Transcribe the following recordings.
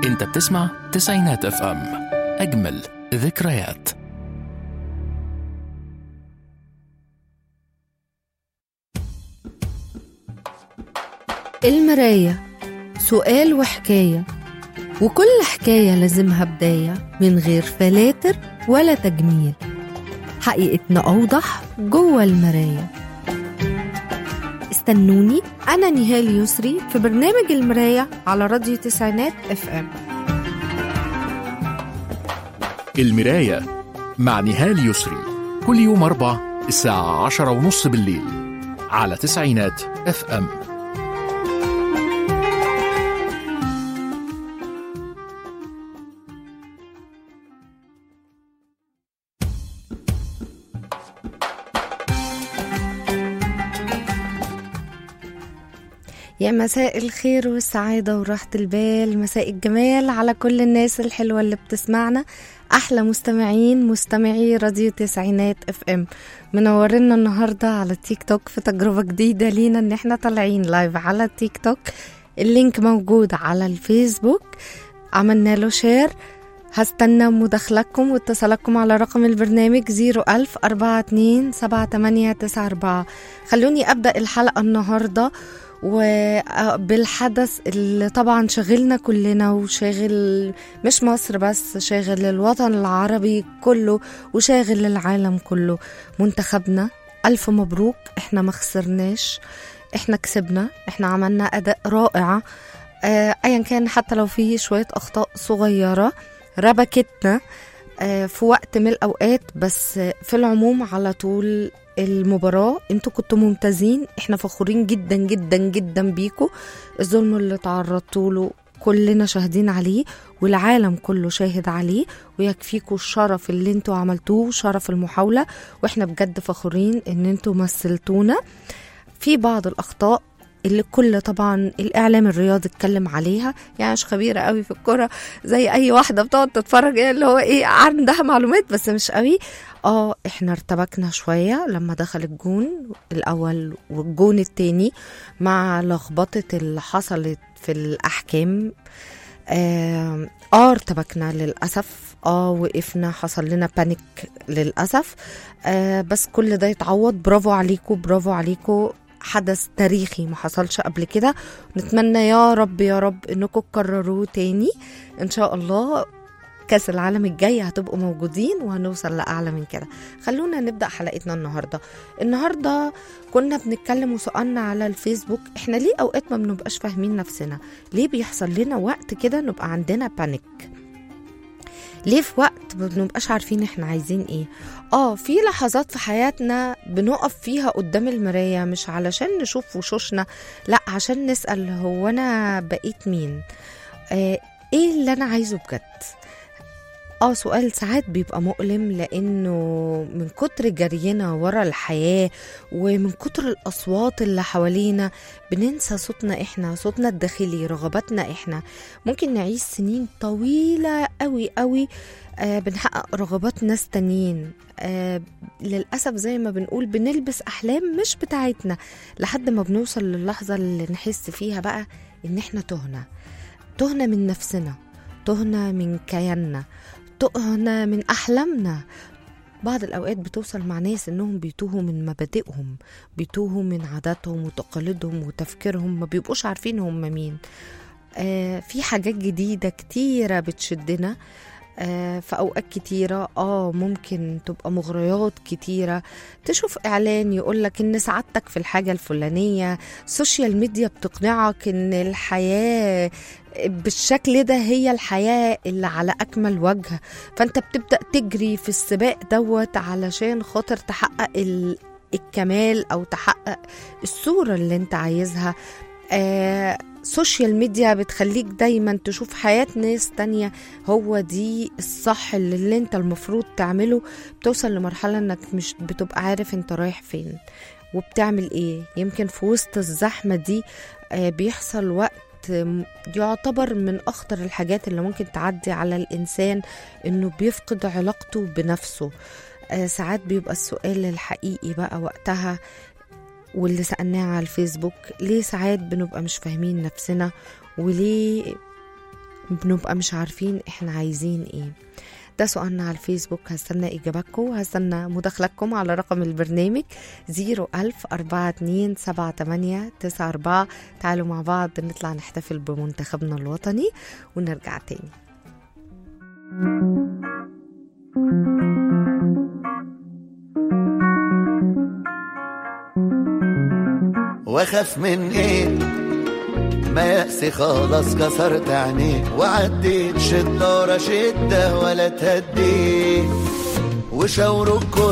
انت بتسمع تسعينات اف ام اجمل ذكريات المراية سؤال وحكاية وكل حكاية لازمها بداية من غير فلاتر ولا تجميل حقيقتنا أوضح جوه المراية استنوني أنا نهال يسري في برنامج المراية على راديو تسعينات اف ام المراية مع نهال يسري كل يوم أربع الساعة عشرة ونص بالليل على تسعينات اف ام يا مساء الخير والسعادة وراحة البال مساء الجمال على كل الناس الحلوة اللي بتسمعنا أحلى مستمعين مستمعي راديو تسعينات اف ام منورنا النهاردة على التيك توك في تجربة جديدة لينا ان احنا طالعين لايف على التيك توك اللينك موجود على الفيسبوك عملنا له شير هستنى مداخلتكم واتصالاتكم على رقم البرنامج 01000 42 7894 خلوني أبدأ الحلقة النهاردة وبالحدث اللي طبعا شغلنا كلنا وشاغل مش مصر بس شاغل الوطن العربي كله وشاغل العالم كله منتخبنا ألف مبروك احنا ما خسرناش احنا كسبنا احنا عملنا أداء رائع آه، ايا كان حتى لو فيه شوية أخطاء صغيرة ربكتنا آه، في وقت من الأوقات بس آه، في العموم على طول المباراة انتوا كنتوا ممتازين احنا فخورين جدا جدا جدا بيكوا الظلم اللي تعرضتوا له كلنا شاهدين عليه والعالم كله شاهد عليه ويكفيكوا الشرف اللي انتوا عملتوه شرف المحاولة واحنا بجد فخورين ان انتوا مثلتونا في بعض الأخطاء اللي كل طبعا الاعلام الرياضي اتكلم عليها يعني مش خبيره قوي في الكوره زي اي واحده بتقعد تتفرج يعني اللي هو ايه عندها معلومات بس مش قوي اه احنا ارتبكنا شويه لما دخل الجون الاول والجون التاني مع لخبطه اللي حصلت في الاحكام اه آه، ارتبكنا للاسف اه وقفنا حصل لنا بانيك للاسف آه بس كل ده يتعوض برافو عليكم برافو عليكم حدث تاريخي ما حصلش قبل كده نتمنى يا رب يا رب انكم تكرروه تاني ان شاء الله كاس العالم الجاي هتبقوا موجودين وهنوصل لاعلى من كده خلونا نبدا حلقتنا النهارده النهارده كنا بنتكلم وسالنا على الفيسبوك احنا ليه اوقات ما بنبقاش فاهمين نفسنا ليه بيحصل لنا وقت كده نبقى عندنا بانيك ليه في وقت ما بنبقاش عارفين احنا عايزين ايه اه في لحظات في حياتنا بنقف فيها قدام المراية مش علشان نشوف وشوشنا لا عشان نسأل هو انا بقيت مين آه ايه اللي انا عايزه بجد اه سؤال ساعات بيبقى مؤلم لانه من كتر جرينا ورا الحياه ومن كتر الاصوات اللي حوالينا بننسى صوتنا احنا صوتنا الداخلي رغباتنا احنا ممكن نعيش سنين طويله قوي قوي آه بنحقق رغبات ناس تانيين آه للأسف زي ما بنقول بنلبس أحلام مش بتاعتنا لحد ما بنوصل للحظة اللي نحس فيها بقى إن إحنا تهنا تهنا من نفسنا تهنا من كياننا تهنا من أحلامنا بعض الأوقات بتوصل مع ناس إنهم بيتوهوا من مبادئهم بيتوهوا من عاداتهم وتقاليدهم وتفكيرهم ما بيبقوش عارفين هم مين آه في حاجات جديدة كتيرة بتشدنا آه في أوقات كتيرة آه ممكن تبقى مغريات كتيرة تشوف إعلان يقولك إن سعادتك في الحاجة الفلانية سوشيال ميديا بتقنعك إن الحياة بالشكل ده هي الحياة اللي على أكمل وجه فأنت بتبدأ تجري في السباق دوت علشان خاطر تحقق ال- الكمال أو تحقق الصورة اللي أنت عايزها آه سوشيال ميديا بتخليك دايما تشوف حياة ناس تانية هو دي الصح اللي, اللي انت المفروض تعمله بتوصل لمرحلة انك مش بتبقى عارف انت رايح فين وبتعمل ايه يمكن في وسط الزحمة دي آه بيحصل وقت يعتبر من أخطر الحاجات اللي ممكن تعدي على الإنسان إنه بيفقد علاقته بنفسه آه ساعات بيبقى السؤال الحقيقي بقى وقتها واللي سألناه على الفيسبوك ليه ساعات بنبقى مش فاهمين نفسنا وليه بنبقى مش عارفين احنا عايزين ايه ده سؤالنا على الفيسبوك هستنى إجاباتكم وهستنى مداخلتكم على رقم البرنامج 01000 42 78 94 تعالوا مع بعض نطلع نحتفل بمنتخبنا الوطني ونرجع تاني واخاف من ايه ما يأسي خلاص كسرت عينيه وعديت شدة ورا شدة ولا تهديت وشاوروا الكل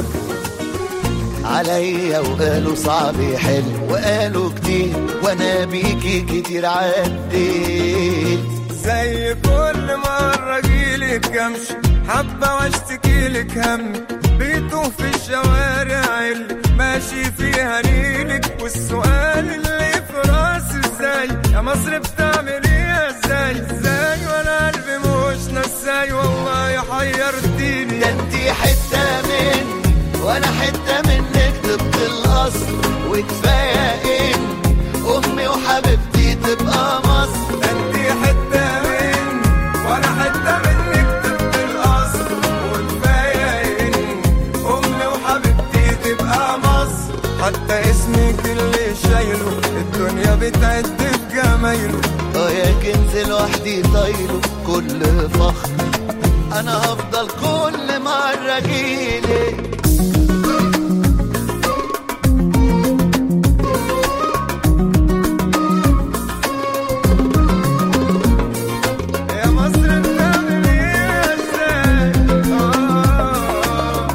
عليا وقالوا صعب يحل وقالوا كتير وانا بيكي كتير عديت زي كل مرة جيلك امشي حبة واشتكي لك همي بيتوه في الشوارع اللي ماشي فيها نيلك والسؤال اللي في راسي ازاي يا مصر بتعمل ايه ازاي ازاي وانا قلبي مش نساي والله حيرتيني ده انتي حتة مني وانا حتة منك طبق الاصل وكفاية ان امي وحبيبتي تبقى مصر انتي حتة مني وانا حتة منك طب الاصل وكفاية ان امي وحبيبتي تبقى مصر حتى اسمك اللي شايله الدنيا بتعد في جمايله اه يا كنز لوحدي طايله كل فخر انا هفضل كل مرة جيلك يا مصر بتعمل ايه ازاي آه.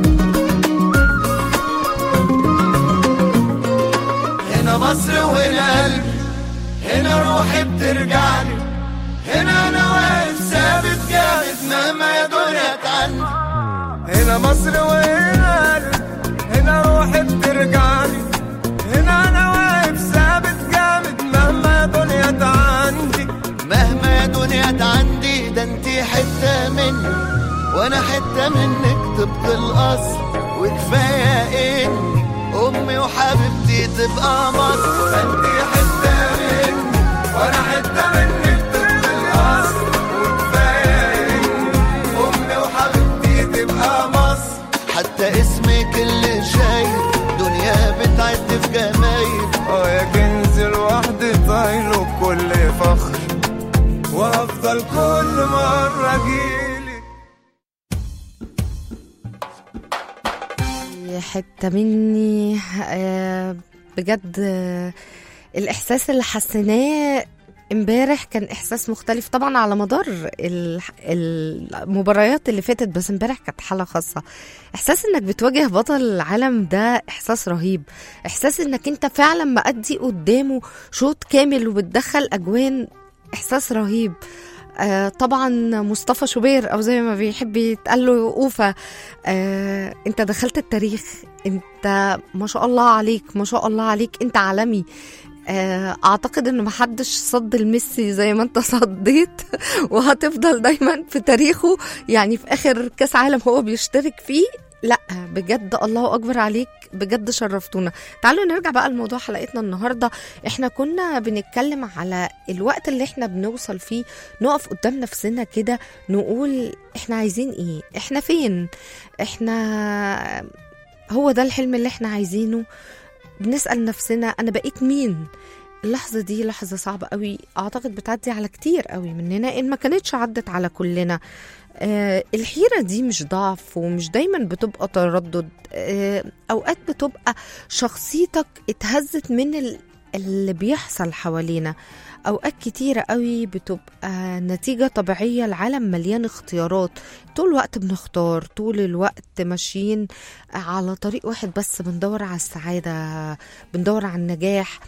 هنا مصر وهنا قلبي هنا روحي بترجعني هنا انا واقف ثابت جامد مهما يا دنيا تعني هنا مصر وهنا قلبي، هنا روحي بترجعني هنا انا واقف ثابت جامد مهما يا دنيا تعندي مهما يا دنيا عندي ده انتي حتة مني وانا حتة منك طبق الاصل وكفاية اني امي وحبيبتي تبقى مصر انتي حتة مني وانا حتة منك طب الاصل وكفاية اني امي وحبيبتي تبقى مصر حتى اسمك اللي شايل دنيا بتعد في جمايل اه يا كنز لوحدي طايله بكل فخر وهفضل كل مرة اجيلك حتة مني آه، بجد آه، الإحساس اللي حسيناه امبارح كان احساس مختلف طبعا على مدار ال- المباريات اللي فاتت بس امبارح كانت حاله خاصه احساس انك بتواجه بطل العالم ده احساس رهيب احساس انك انت فعلا مأدي قدامه شوط كامل وبتدخل اجوان احساس رهيب آه طبعا مصطفى شوبير او زي ما بيحب يتقال له اوفا آه انت دخلت التاريخ انت ما شاء الله عليك ما شاء الله عليك انت عالمي آه، اعتقد ان محدش صد الميسي زي ما انت صديت وهتفضل دايما في تاريخه يعني في اخر كاس عالم هو بيشترك فيه لا بجد الله اكبر عليك بجد شرفتونا تعالوا نرجع بقى لموضوع حلقتنا النهارده احنا كنا بنتكلم على الوقت اللي احنا بنوصل فيه نقف قدام نفسنا كده نقول احنا عايزين ايه احنا فين احنا هو ده الحلم اللي احنا عايزينه بنسأل نفسنا أنا بقيت مين اللحظة دي لحظة صعبة قوي أعتقد بتعدي على كتير قوي مننا إن ما كانتش عدت على كلنا آه الحيرة دي مش ضعف ومش دايما بتبقى تردد آه أوقات بتبقى شخصيتك اتهزت من ال- اللي بيحصل حوالينا أوقات كتيرة قوي بتبقى نتيجة طبيعية العالم مليان اختيارات طول الوقت بنختار طول الوقت ماشيين على طريق واحد بس بندور على السعادة بندور على النجاح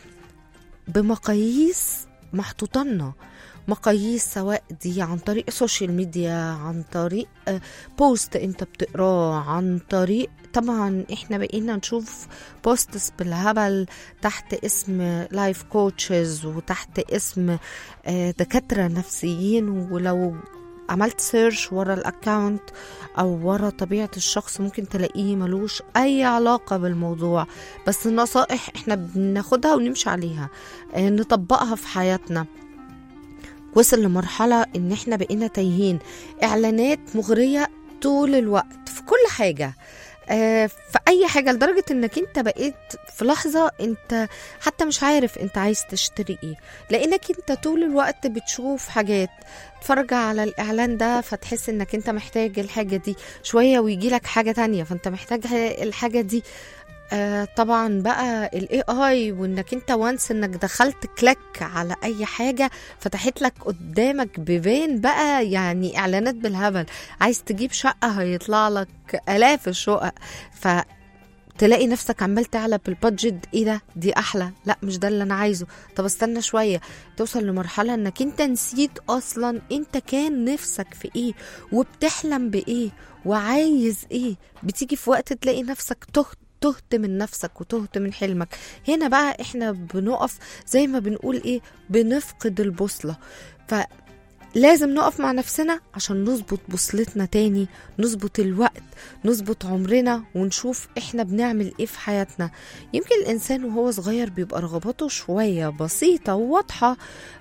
بمقاييس محطوطنا مقاييس سواء دي عن طريق السوشيال ميديا عن طريق آه، بوست انت بتقراه عن طريق طبعا احنا بقينا نشوف بوستس بالهبل تحت اسم لايف كوتشز وتحت اسم آه، دكاترة نفسيين ولو عملت سيرش ورا الاكاونت او ورا طبيعه الشخص ممكن تلاقيه ملوش اي علاقه بالموضوع بس النصائح احنا بناخدها ونمشي عليها آه، نطبقها في حياتنا وصل لمرحلة ان احنا بقينا تايهين اعلانات مغرية طول الوقت في كل حاجة آه، في اي حاجه لدرجه انك انت بقيت في لحظه انت حتى مش عارف انت عايز تشتري ايه لانك انت طول الوقت بتشوف حاجات تتفرج على الاعلان ده فتحس انك انت محتاج الحاجه دي شويه ويجي لك حاجه تانية فانت محتاج الحاجه دي آه طبعا بقى الاي اي وانك انت وانس انك دخلت كليك على اي حاجه فتحت لك قدامك بيبان بقى يعني اعلانات بالهبل عايز تجيب شقه هيطلع لك الاف الشقق ف تلاقي نفسك عمال تعلى بالبادجت ايه ده دي احلى لا مش ده اللي انا عايزه طب استنى شويه توصل لمرحله انك انت نسيت اصلا انت كان نفسك في ايه وبتحلم بايه وعايز ايه بتيجي في وقت تلاقي نفسك تهت تهت من نفسك وتهت من حلمك هنا بقى احنا بنقف زي ما بنقول ايه بنفقد البوصله ف لازم نقف مع نفسنا عشان نظبط بوصلتنا تاني نظبط الوقت نظبط عمرنا ونشوف احنا بنعمل ايه في حياتنا يمكن الانسان وهو صغير بيبقى رغباته شوية بسيطة وواضحة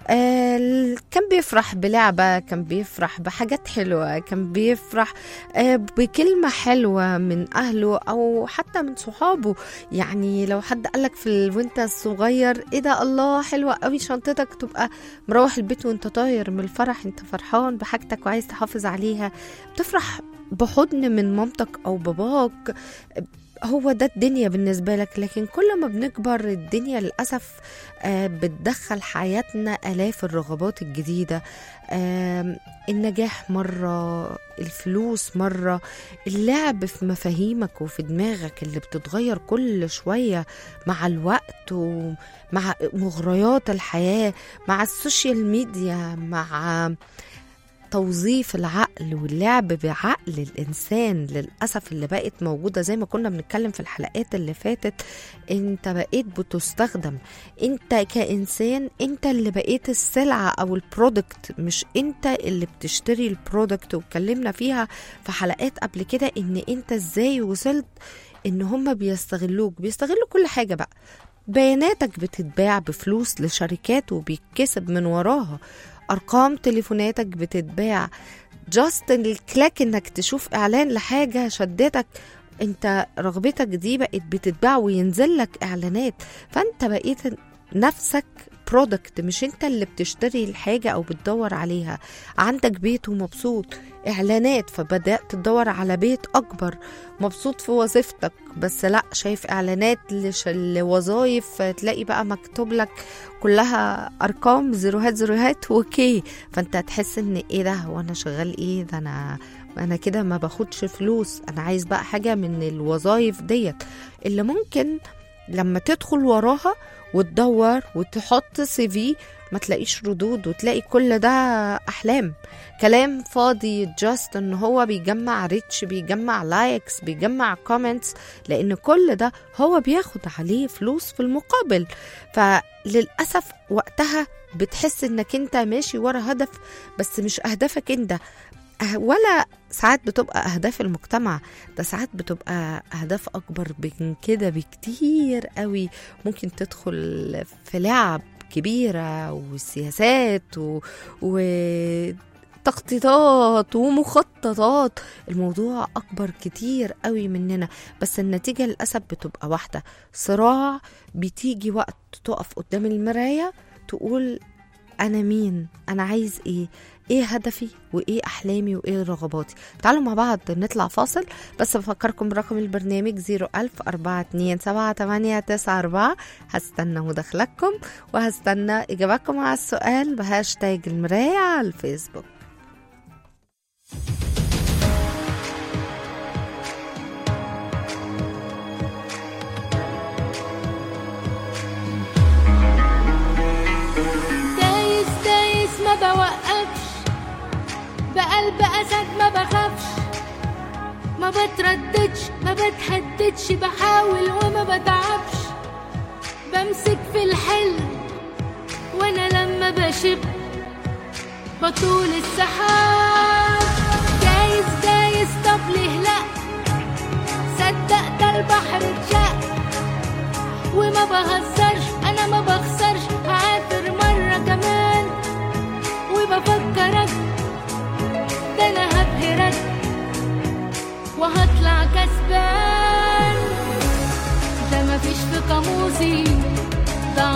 آه كان بيفرح بلعبة كان بيفرح بحاجات حلوة كان بيفرح آه بكلمة حلوة من أهله أو حتى من صحابه يعني لو حد قالك في ال... وانت صغير ايه ده الله حلوة قوي شنطتك تبقى مروح البيت وانت طاير من الفرح انت فرحان بحاجتك وعايز تحافظ عليها بتفرح بحضن من مامتك او باباك هو ده الدنيا بالنسبة لك لكن كل ما بنكبر الدنيا للأسف آه، بتدخل حياتنا آلاف الرغبات الجديدة آم، النجاح مرة الفلوس مرة اللعب في مفاهيمك وفي دماغك اللي بتتغير كل شوية مع الوقت ومع مغريات الحياة مع السوشيال ميديا مع توظيف العقل واللعب بعقل الانسان للاسف اللي بقت موجوده زي ما كنا بنتكلم في الحلقات اللي فاتت انت بقيت بتستخدم انت كانسان انت اللي بقيت السلعه او البرودكت مش انت اللي بتشتري البرودكت واتكلمنا فيها في حلقات قبل كده ان انت ازاي وصلت ان هم بيستغلوك بيستغلوا كل حاجه بقى بياناتك بتتباع بفلوس لشركات وبيتكسب من وراها ارقام تليفوناتك بتتباع جاست الكلاك انك تشوف اعلان لحاجه شدتك انت رغبتك دي بقت بتتباع وينزل لك اعلانات فانت بقيت نفسك برودكت مش انت اللي بتشتري الحاجة او بتدور عليها عندك بيت ومبسوط اعلانات فبدأت تدور على بيت اكبر مبسوط في وظيفتك بس لا شايف اعلانات لش- لوظايف تلاقي بقى مكتوب لك كلها ارقام زيروهات زيروهات وكي فانت هتحس ان ايه ده وانا شغال ايه ده انا انا كده ما باخدش فلوس انا عايز بقى حاجه من الوظايف ديت اللي ممكن لما تدخل وراها وتدور وتحط سي في ما تلاقيش ردود وتلاقي كل ده احلام كلام فاضي جاست ان هو بيجمع ريتش بيجمع لايكس بيجمع كومنتس لان كل ده هو بياخد عليه فلوس في المقابل فللاسف وقتها بتحس انك انت ماشي ورا هدف بس مش اهدافك انت أه- ولا ساعات بتبقى اهداف المجتمع ده ساعات بتبقى اهداف اكبر من كده بكتير قوي ممكن تدخل في لعب كبيره وسياسات و... و... تخطيطات ومخططات الموضوع اكبر كتير قوي مننا بس النتيجه للاسف بتبقى واحده صراع بتيجي وقت تقف قدام المرايه تقول انا مين انا عايز ايه ايه هدفي وايه احلامي وايه رغباتي تعالوا مع بعض نطلع فاصل بس بفكركم برقم البرنامج 01000 427 هستنى مداخلتكم وهستنى اجاباتكم على السؤال بهاشتاج المراية على الفيسبوك دايس دايس ما بوقفش بقلب اسد ما بخافش ما بترددش ما بتهددش بحاول وما بتعبش بمسك في الحلم وانا لما بشب بطول السحاب دايس دايس طب ليه لا صدق ده البحر اتشق وما بهزرش انا ما بخسرش هعافر مرة كمان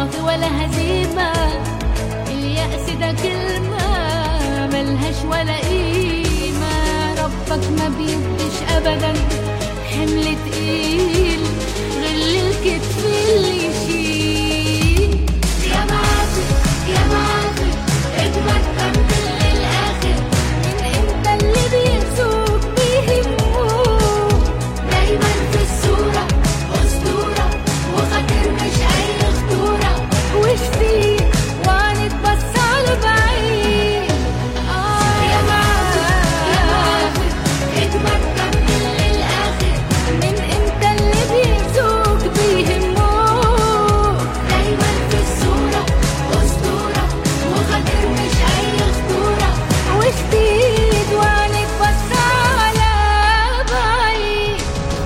ضعف ولا هزيمة اليأس ده كلمة ملهاش ولا قيمة ربك ما بيديش أبدا حمل تقيل غير الكتف اللي يشيل يا معافي يا معافي اجمد كمل للآخر من امتى اللي بيرزوك بيهموك دايما في الصورة أسطورة وخاطر مش أي خطورة وشتي وعنك بس على بعيد آه يا معافي يا معافي اجمد كمل للآخر من امتى اللي بيرزوك بيهموك دايما في الصورة أسطورة وخاطر مش أي خطورة وشتيت وعنك بس على بعيد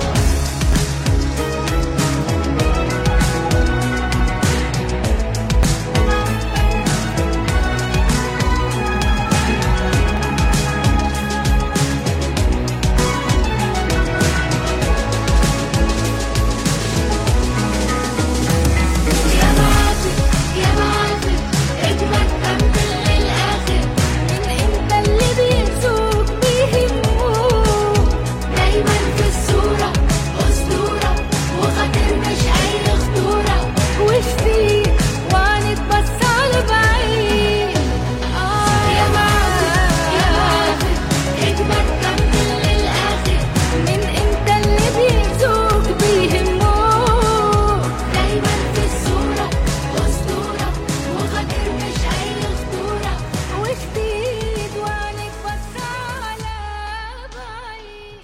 يا معافي يا معافي اجمد كمل للآخر من امتى اللي بيرزوك بيهموك دايما في الصورة أسطورة وخاطر مش أي خطورة وشتي وعنك بس على بعيد آه يا معافي يا معافي اجمد كمل للآخر من امتى اللي بيرزوك بيهموك دايما في الصورة أسطورة وخاطر مش أي خطورة وجديد وعنك بس على بعيد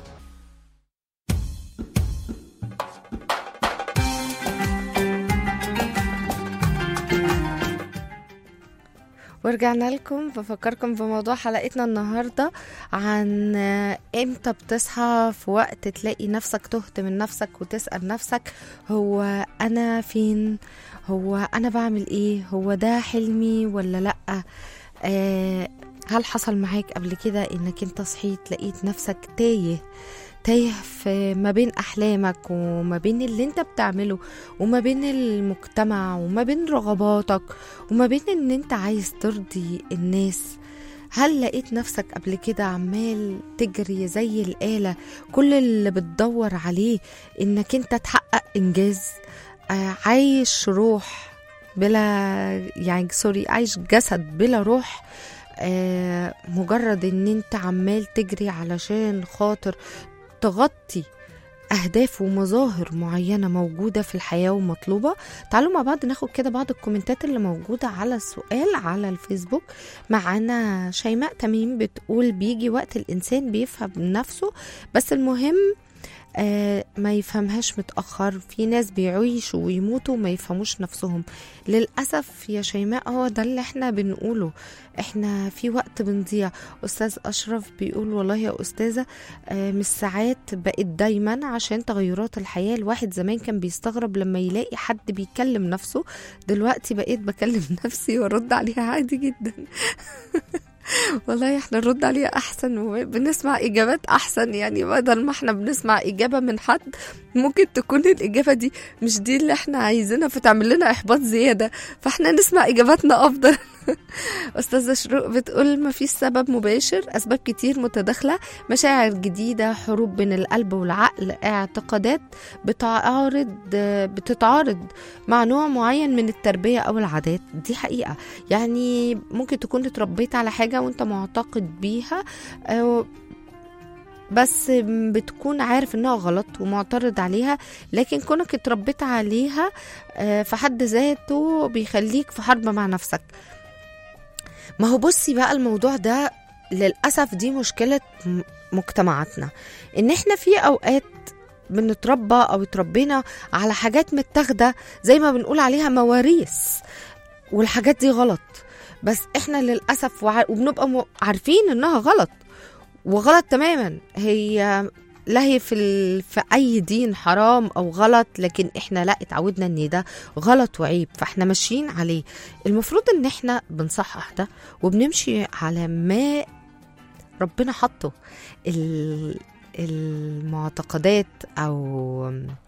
ورجعنا لكم بفكركم بموضوع حلقتنا النهاردة عن آه، امتى بتصحى في وقت تلاقي نفسك تهت من نفسك وتسأل نفسك هو أنا فين هو أنا بعمل إيه هو ده حلمي ولا لأ آه هل حصل معاك قبل كده انك انت صحيت لقيت نفسك تايه تايه في ما بين احلامك وما بين اللي انت بتعمله وما بين المجتمع وما بين رغباتك وما بين ان انت عايز ترضي الناس هل لقيت نفسك قبل كده عمال تجري زي الآلة كل اللي بتدور عليه انك انت تحقق انجاز آه، عايش روح بلا يعني سوري عايش جسد بلا روح آه، مجرد ان انت عمال تجري علشان خاطر تغطي أهداف ومظاهر معينة موجودة في الحياة ومطلوبة تعالوا مع بعض ناخد كده بعض الكومنتات اللي موجودة على السؤال على الفيسبوك معانا شيماء تميم بتقول بيجي وقت الإنسان بيفهم نفسه بس المهم آه ما يفهمهاش متأخر في ناس بيعيشوا ويموتوا وما يفهموش نفسهم للأسف يا شيماء هو ده اللي احنا بنقوله احنا في وقت بنضيع أستاذ أشرف بيقول والله يا أستاذة آه مش ساعات بقت دايما عشان تغيرات الحياة الواحد زمان كان بيستغرب لما يلاقي حد بيكلم نفسه دلوقتي بقيت بكلم نفسي وارد عليها عادي جدا والله احنا نرد عليها احسن وبنسمع اجابات احسن يعني بدل ما احنا بنسمع اجابه من حد ممكن تكون الاجابه دي مش دي اللي احنا عايزينها فتعمل لنا احباط زياده فاحنا نسمع اجاباتنا افضل استاذه شروق بتقول ما فيش سبب مباشر اسباب كتير متداخله مشاعر جديده حروب بين القلب والعقل اعتقادات بتعارض بتتعارض مع نوع معين من التربيه او العادات دي حقيقه يعني ممكن تكون اتربيت على حاجه وانت معتقد بيها آه، بس بتكون عارف انها غلط ومعترض عليها لكن كونك اتربيت عليها آه، في حد ذاته بيخليك في حرب مع نفسك ما هو بصي بقى الموضوع ده للأسف دي مشكلة م- مجتمعاتنا إن إحنا في أوقات بنتربى أو اتربينا على حاجات متاخدة زي ما بنقول عليها مواريث والحاجات دي غلط بس إحنا للأسف وع- وبنبقى م- عارفين إنها غلط وغلط تماما هي لا هي في ال... في اي دين حرام او غلط لكن احنا لا اتعودنا ان ده غلط وعيب فاحنا ماشيين عليه المفروض ان احنا بنصحح ده وبنمشي على ما ربنا حطه ال... المعتقدات او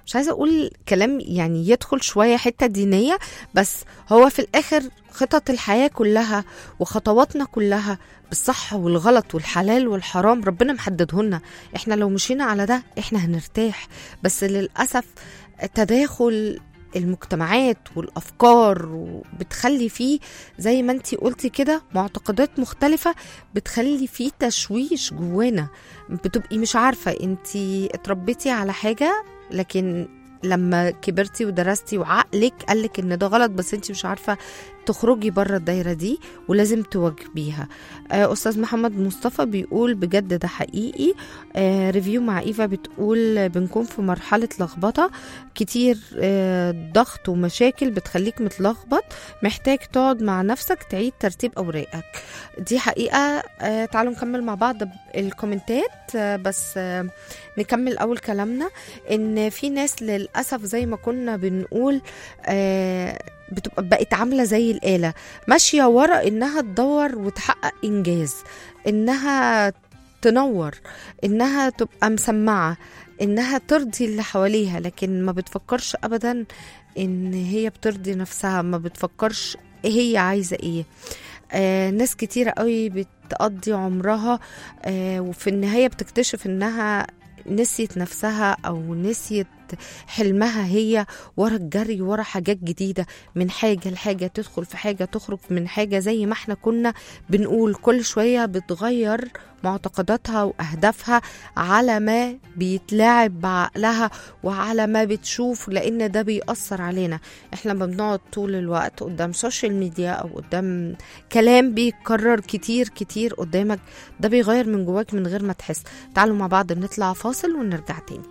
مش عايزه اقول كلام يعني يدخل شويه حته دينيه بس هو في الاخر خطط الحياه كلها وخطواتنا كلها بالصح والغلط والحلال والحرام ربنا محددهن احنا لو مشينا على ده احنا هنرتاح بس للاسف تداخل المجتمعات والافكار بتخلي فيه زي ما انتي قلتي كده معتقدات مختلفه بتخلي فيه تشويش جوانا بتبقي مش عارفه انتي اتربيتي على حاجه لكن لما كبرتي ودرستي وعقلك قالك ان ده غلط بس انت مش عارفه تخرجي بره الدايره دي ولازم تواجهيها آه، استاذ محمد مصطفى بيقول بجد ده حقيقي آه، ريفيو مع ايفا بتقول بنكون في مرحله لخبطه كتير آه، ضغط ومشاكل بتخليك متلخبط محتاج تقعد مع نفسك تعيد ترتيب اوراقك دي حقيقه آه، تعالوا نكمل مع بعض الكومنتات آه، بس آه، نكمل اول كلامنا ان في ناس للاسف زي ما كنا بنقول آه، بتبقى بقت عامله زي الاله ماشيه ورا انها تدور وتحقق انجاز انها تنور انها تبقى مسمعه انها ترضي اللي حواليها لكن ما بتفكرش ابدا ان هي بترضي نفسها ما بتفكرش هي عايزه ايه آه ناس كتيرة قوي بتقضي عمرها آه وفي النهاية بتكتشف انها نسيت نفسها او نسيت حلمها هي ورا الجري ورا حاجات جديدة من حاجة لحاجة تدخل في حاجة تخرج من حاجة زي ما احنا كنا بنقول كل شوية بتغير معتقداتها وأهدافها على ما بيتلاعب بعقلها وعلى ما بتشوف لأن ده بيأثر علينا احنا لما بنقعد طول الوقت قدام سوشيال ميديا أو قدام كلام بيتكرر كتير كتير قدامك ده بيغير من جواك من غير ما تحس تعالوا مع بعض نطلع فاصل ونرجع تاني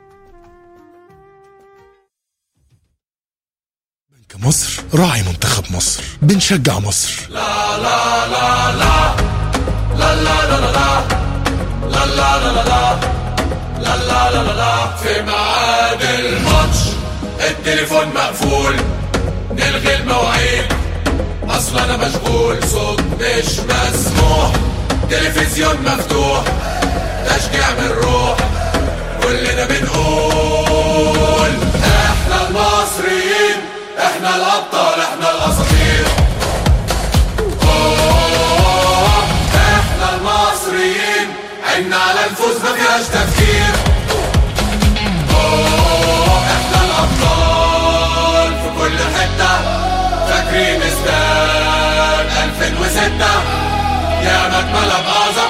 كمصر راعي منتخب مصر بنشجع مصر في ميعاد الماتش التليفون مقفول نلغي المواعيد اصل انا مشغول صوت مش مسموح تلفزيون مفتوح تشجيع من روح كلنا بنقول احنا المصريين احنا الابطال احنا الاساطير أوه، احنا المصريين عنا على الفوز ما فيهاش تفكير أوه، احنا الابطال في كل حته فاكرين استاد 2006 يا مجمل باعظم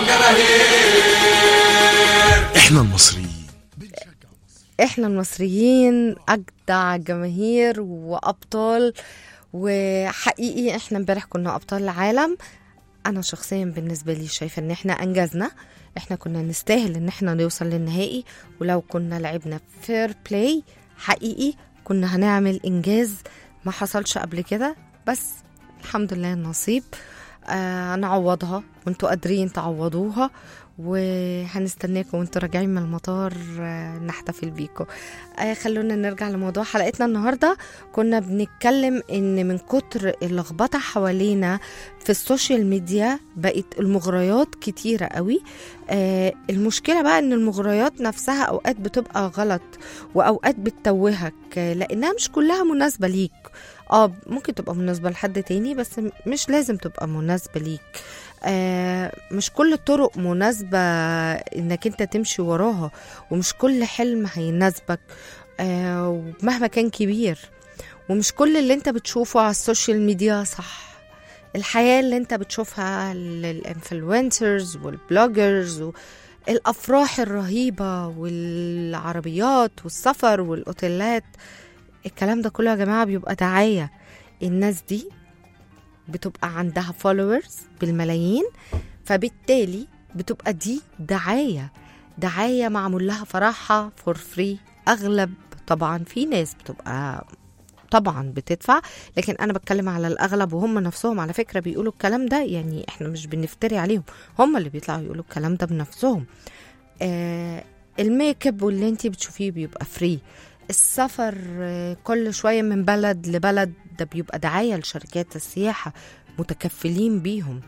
جماهير احنا المصريين احنا المصريين اجدع جماهير وابطال وحقيقي احنا امبارح كنا ابطال العالم انا شخصيا بالنسبه لي شايفه ان احنا انجزنا احنا كنا نستاهل ان احنا نوصل للنهائي ولو كنا لعبنا فير بلاي حقيقي كنا هنعمل انجاز ما حصلش قبل كده بس الحمد لله النصيب آه نعوضها وانتوا قادرين تعوضوها وهنستناكم وانتوا راجعين من المطار آه، نحتفل بيكم آه خلونا نرجع لموضوع حلقتنا النهارده كنا بنتكلم ان من كتر اللخبطه حوالينا في السوشيال ميديا بقت المغريات كتيره قوي آه المشكله بقى ان المغريات نفسها اوقات بتبقى غلط واوقات بتتوهك آه، لانها مش كلها مناسبه ليك اه ممكن تبقى مناسبه لحد تاني بس م- مش لازم تبقى مناسبه ليك آه مش كل الطرق مناسبة انك انت تمشي وراها ومش كل حلم هيناسبك آه ومهما كان كبير ومش كل اللي انت بتشوفه على السوشيال ميديا صح الحياة اللي انت بتشوفها للانفلونسرز والبلوجرز الافراح الرهيبة والعربيات والسفر والاوتيلات الكلام ده كله يا جماعة بيبقى دعاية الناس دي بتبقى عندها فولورز بالملايين فبالتالي بتبقى دي دعاية دعاية معمول لها فرحها فور فري أغلب طبعا في ناس بتبقى طبعا بتدفع لكن انا بتكلم على الاغلب وهم نفسهم على فكره بيقولوا الكلام ده يعني احنا مش بنفتري عليهم هم اللي بيطلعوا يقولوا الكلام ده بنفسهم آه الميك اب واللي انتي بتشوفيه بيبقى فري السفر آه، كل شويه من بلد لبلد ده بيبقى دعايه لشركات السياحه متكفلين بيهم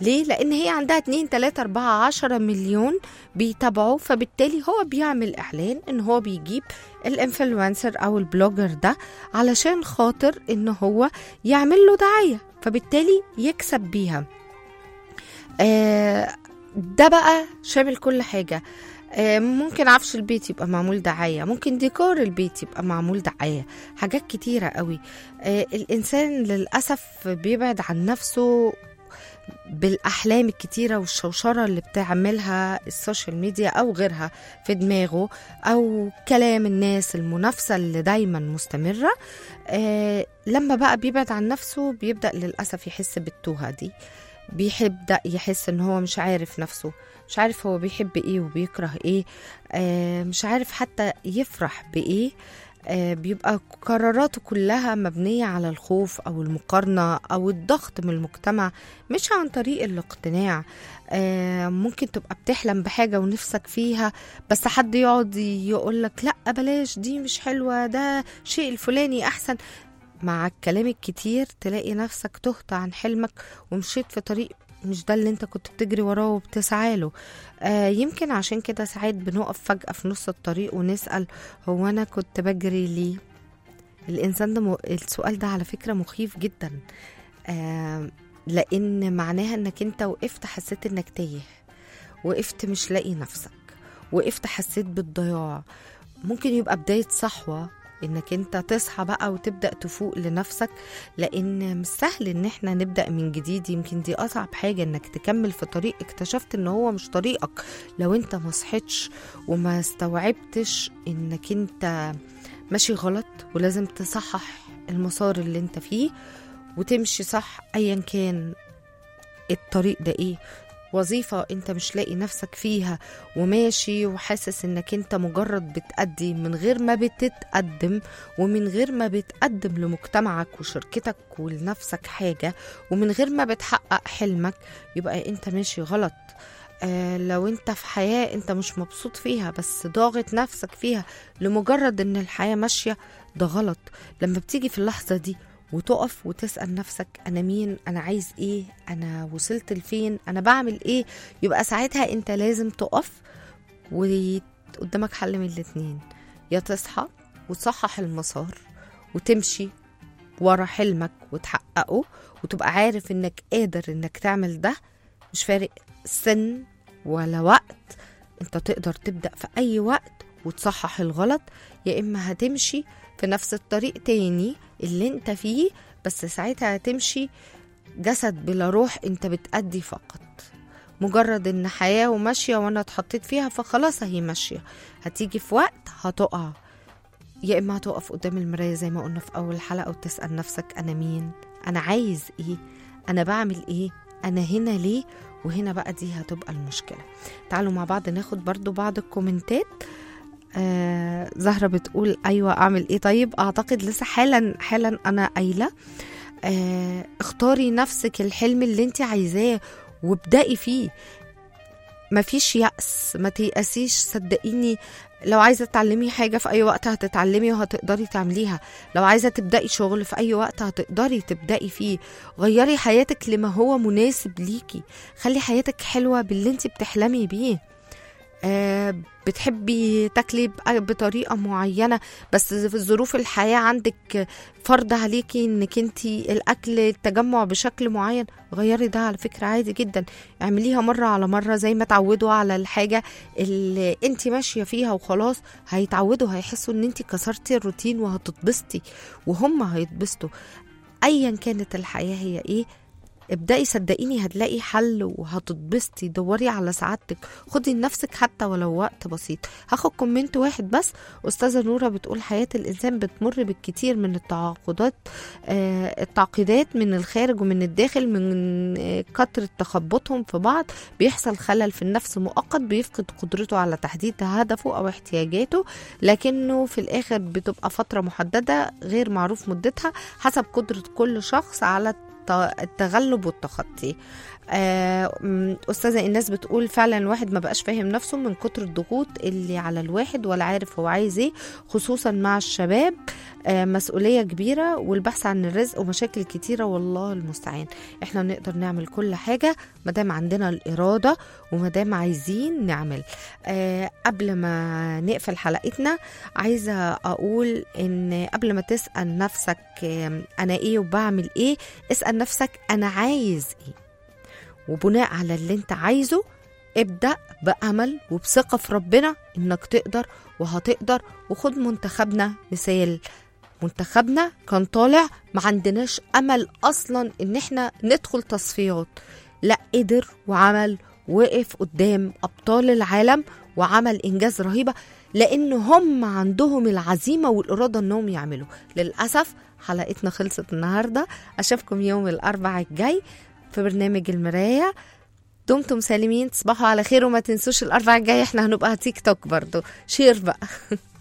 ليه؟ لأن هي عندها 2 3 4 10 مليون بيتابعوا فبالتالي هو بيعمل إعلان إن هو بيجيب الانفلونسر أو البلوجر ده علشان خاطر إن هو يعمل له دعاية فبالتالي يكسب بيها آه ده بقى شامل كل حاجة آه، ممكن عفش البيت يبقى معمول دعاية ممكن ديكور البيت يبقى معمول دعاية حاجات كتيرة قوي آه، الإنسان للأسف بيبعد عن نفسه بالأحلام الكتيرة والشوشرة اللي بتعملها السوشيال ميديا أو غيرها في دماغه أو كلام الناس المنافسة اللي دايما مستمرة آه لما بقى بيبعد عن نفسه بيبدأ للأسف يحس بالتوهة دي بيبدأ يحس ان هو مش عارف نفسه مش عارف هو بيحب ايه وبيكره ايه آه مش عارف حتى يفرح بايه آه بيبقى قراراته كلها مبنية على الخوف أو المقارنة أو الضغط من المجتمع مش عن طريق الاقتناع آه ممكن تبقى بتحلم بحاجة ونفسك فيها بس حد يقعد يقولك لا بلاش دي مش حلوة ده شيء الفلاني أحسن مع الكلام الكتير تلاقي نفسك تهت عن حلمك ومشيت في طريق مش ده اللي انت كنت بتجري وراه وبتسعى له آه يمكن عشان كده ساعات بنقف فجأة في نص الطريق ونسأل هو أنا كنت بجري ليه الإنسان ده م... السؤال ده على فكرة مخيف جدا آه لأن معناها إنك أنت وقفت حسيت إنك تايه وقفت مش لاقي نفسك وقفت حسيت بالضياع ممكن يبقى بداية صحوة انك انت تصحى بقى وتبدا تفوق لنفسك لان مش سهل ان احنا نبدا من جديد يمكن دي اصعب حاجه انك تكمل في طريق اكتشفت ان هو مش طريقك لو انت ما صحيتش وما استوعبتش انك انت ماشي غلط ولازم تصحح المسار اللي انت فيه وتمشي صح ايا كان الطريق ده ايه وظيفة انت مش لاقي نفسك فيها وماشي وحاسس انك انت مجرد بتأدي من غير ما بتتقدم ومن غير ما بتقدم لمجتمعك وشركتك ولنفسك حاجة ومن غير ما بتحقق حلمك يبقى انت ماشي غلط آه لو انت في حياة انت مش مبسوط فيها بس ضاغط نفسك فيها لمجرد ان الحياة ماشية ده غلط لما بتيجي في اللحظة دي وتقف وتسأل نفسك أنا مين أنا عايز إيه أنا وصلت لفين أنا بعمل إيه يبقى ساعتها أنت لازم تقف وقدامك حل من الاتنين يا تصحى وتصحح المسار وتمشي ورا حلمك وتحققه وتبقى عارف انك قادر انك تعمل ده مش فارق سن ولا وقت انت تقدر تبدأ في اي وقت وتصحح الغلط يا اما هتمشي في نفس الطريق تاني اللي انت فيه بس ساعتها هتمشي جسد بلا روح انت بتأدي فقط مجرد ان حياة وماشية وانا اتحطيت فيها فخلاص هي ماشية هتيجي في وقت هتقع يا اما هتقف قدام المراية زي ما قلنا في اول حلقة وتسأل نفسك انا مين انا عايز ايه انا بعمل ايه انا هنا ليه وهنا بقى دي هتبقى المشكلة تعالوا مع بعض ناخد برضو بعض الكومنتات آه زهرة بتقول أيوة أعمل إيه طيب أعتقد لسه حالا حالا أنا قايلة آه اختاري نفسك الحلم اللي انت عايزاه وابدأي فيه مفيش يأس ما تيأسيش صدقيني لو عايزة تتعلمي حاجة في أي وقت هتتعلمي وهتقدري تعمليها لو عايزة تبدأي شغل في أي وقت هتقدري تبدأي فيه غيري حياتك لما هو مناسب ليكي خلي حياتك حلوة باللي انت بتحلمي بيه آه بتحبي تاكلي بطريقه معينه بس في ظروف الحياه عندك فرض عليكي انك انت الاكل التجمع بشكل معين غيري ده على فكره عادي جدا اعمليها مره على مره زي ما تعودوا على الحاجه اللي انت ماشيه فيها وخلاص هيتعودوا هيحسوا ان انت كسرتي الروتين وهتتبسطي وهم هيتبسطوا ايا كانت الحياه هي ايه ابدأي صدقيني هتلاقي حل وهتتبسطي دوري على سعادتك خدي لنفسك حتى ولو وقت بسيط هاخد كومنت واحد بس أستاذة نورة بتقول حياة الإنسان بتمر بالكثير من التعاقدات آه التعقيدات من الخارج ومن الداخل من آه كتر تخبطهم في بعض بيحصل خلل في النفس مؤقت بيفقد قدرته على تحديد هدفه أو احتياجاته لكنه في الآخر بتبقى فترة محددة غير معروف مدتها حسب قدرة كل شخص على الت- التغلب والتخطي آه، م، أستاذة الناس بتقول فعلا الواحد ما بقاش فاهم نفسه من كتر الضغوط اللي على الواحد ولا عارف هو عايز ايه خصوصا مع الشباب آه، مسؤولية كبيرة والبحث عن الرزق ومشاكل كتيرة والله المستعان احنا نقدر نعمل كل حاجة مادام عندنا الإرادة ومادام عايزين نعمل آه، قبل ما نقفل حلقتنا عايزة أقول إن قبل ما تسأل نفسك آم، أنا إيه وبعمل إيه اسأل نفسك أنا عايز إيه وبناء على اللي أنت عايزه ابدأ بأمل وبثقة في ربنا إنك تقدر وهتقدر وخد منتخبنا مثال منتخبنا كان طالع ما عندناش أمل أصلا إن إحنا ندخل تصفيات لا قدر وعمل وقف قدام أبطال العالم وعمل إنجاز رهيبة لأن هم عندهم العزيمة والإرادة إنهم يعملوا للأسف حلقتنا خلصت النهاردة أشوفكم يوم الأربعاء الجاي في برنامج المراية دمتم سالمين تصبحوا على خير وما تنسوش الأربعاء الجاي احنا هنبقى تيك توك برضو شير بقى